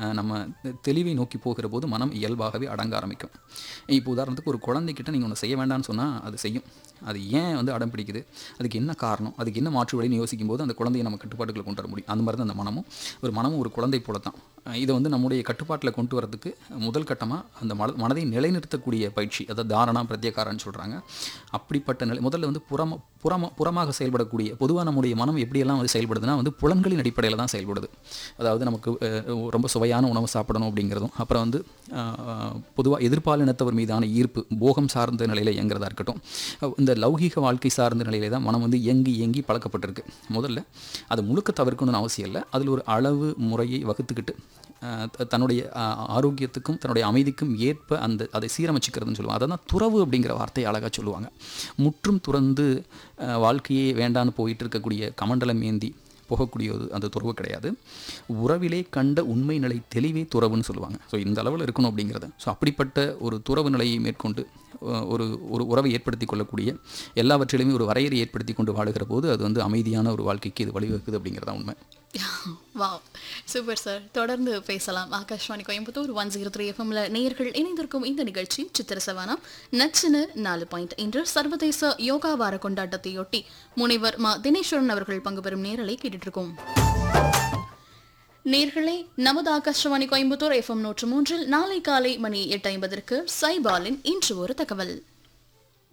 அஹ், நம்ம தெளிவை நோக்கி போகிற போது மனம் இயல்பாகவே அடங்க ஆரம்பிக்கும் இப்போ உதாரணத்துக்கு ஒரு குழந்தைகிட்ட நீங்கள் ஒன்று செய்ய வேண்டாம்னு சொன்னால் அது செய்யும் அது ஏன் வந்து அடம் பிடிக்குது அதுக்கு என்ன காரணம் அதுக்கு என்ன மாற்று வழின்னு யோசிக்கும் போது அந்த குழந்தையை நம்ம கட்டுப்பாட்டுக்குள்ள கொண்டு வர முடியும் அந்த மாதிரி தான் அந்த மனமும் ஒரு மனமும் ஒரு குழந்தை போல தான் அஹ் இதை வந்து நம்முடைய கட்டுப்பாட்டில் கொண்டு வரதுக்கு முதல் கட்டமாக அந்த மன மனதை நிலைநிறுத்தக்கூடிய பயிற்சி அதாவது தாரணா பிரத்யேகாரன்னு சொல்கிறாங்க அப்படிப்பட்ட நிலை முதல்ல வந்து புறம புறம புறமாக செயல்படக்கூடிய பொதுவாக நம்முடைய மனம் எப்படியெல்லாம் வந்து செயல்படுதுன்னா வந்து புலன்களின் அடிப்படையில் தான் செயல்படுது அதாவது நமக்கு அஹ், ரொம்ப சுவையான உணவு சாப்பிடணும் அப்படிங்கிறதும் அப்புறம் வந்து பொதுவாக எதிர்பாலினத்தவர் மீதான ஈர்ப்பு போகம் சார்ந்த நிலையில் இயங்குறதா இருக்கட்டும் அஹ், இந்த லௌகீக வாழ்க்கை சார்ந்த நிலையில தான் மனம் வந்து இயங்கி இயங்கி பழக்கப்பட்டிருக்கு முதல்ல அது முழுக்க தவிர்க்கணும்னு அவசியம் இல்லை அதில் ஒரு அளவு முறையை வகுத்துக்கிட்டு அஹ், த- தன்னுடைய அஹ், ஆரோக்கியத்துக்கும் தன்னுடைய அமைதிக்கும் ஏற்ப அந்த அதை சீரமைச்சிக்கிறதுன்னு சொல்லுவாங்க அதை தான் துறவு அப்படிங்கிற வார்த்தையை அழகாக சொல்லுவாங்க முற்றும் துறந்து அஹ், வாழ்க்கையே வேண்டான்னு போயிட்டு இருக்கக்கூடிய கமண்டலம் ஏந்தி போகக்கூடியது அந்த துறவு கிடையாது உறவிலே கண்ட உண்மை நிலை தெளிவே துறவுன்னு சொல்லுவாங்க ஸோ இந்த அளவில் இருக்கணும் அப்படிங்கிறது ஸோ அப்படிப்பட்ட ஒரு துறவு நிலையை மேற்கொண்டு அஹ், ஒரு ஒரு உறவை ஏற்படுத்தி கொள்ளக்கூடிய எல்லாவற்றிலுமே ஒரு வரையறை ஏற்படுத்தி கொண்டு வாழுகிற போது அது வந்து அமைதியான ஒரு வாழ்க்கைக்கு இது வழிவகுக்குது அப்படிங்கிறதா உண்மை வாவ் சூப்பர் சார் தொடர்ந்து பேசலாம் Akashvani Coimbatore one zero three எஃப்எம்ல நேயர்கள் இணைந்திருக்கும் இந்த நிகழ்ச்சி சித்திர சவானம் நச்சின நாலு பாயிண்ட் இன்று சர்வதேச யோகா வார கொண்டாட்டத்தையொட்டி முனைவர் மா தினேஸ்வரன் அவர்கள் பங்கு பெறும் நேரலை கேட்டுட்டு இருக்கோம் நேர்களே நமது ஆகாஷ்வாணி கோயம்புத்தூர் எஃப்எம் நூற்று மூன்றில் நாளை காலை மணி எட்டு ஐம்பதற்கு சைபாலின் இன்று ஒரு தகவல்